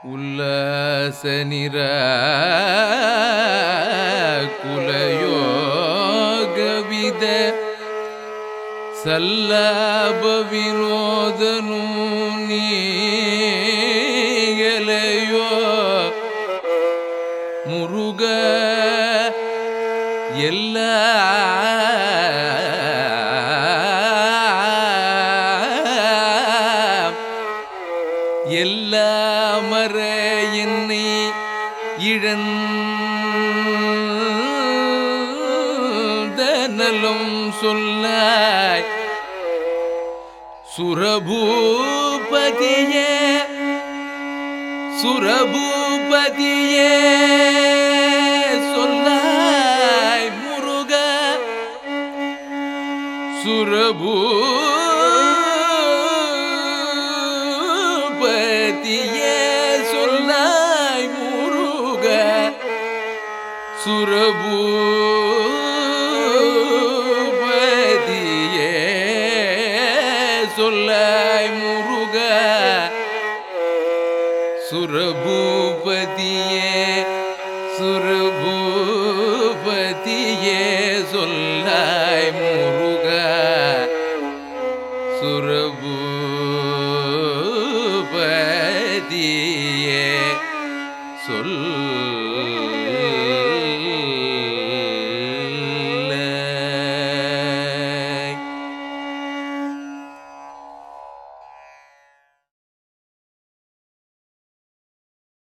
உல்லாச நிற குலயோகவித ಸಲ್ಲಾಭ ವಿನೋದನು ನೀಗಲೆಯೋ ಮುರುಗ ಎಲ್ಲ எல்லா மற என்னை இழந்த நலம் சொல்லாய் சுரபூபதியே சுரபூபதியே சொல்லாய் முருக சுரபூபதியே சொல்லாய் முருக சுரபூபதியே சொல்லாய் முருக சுரபூபதியே சுரபூபதியே சொல்லாய் முருக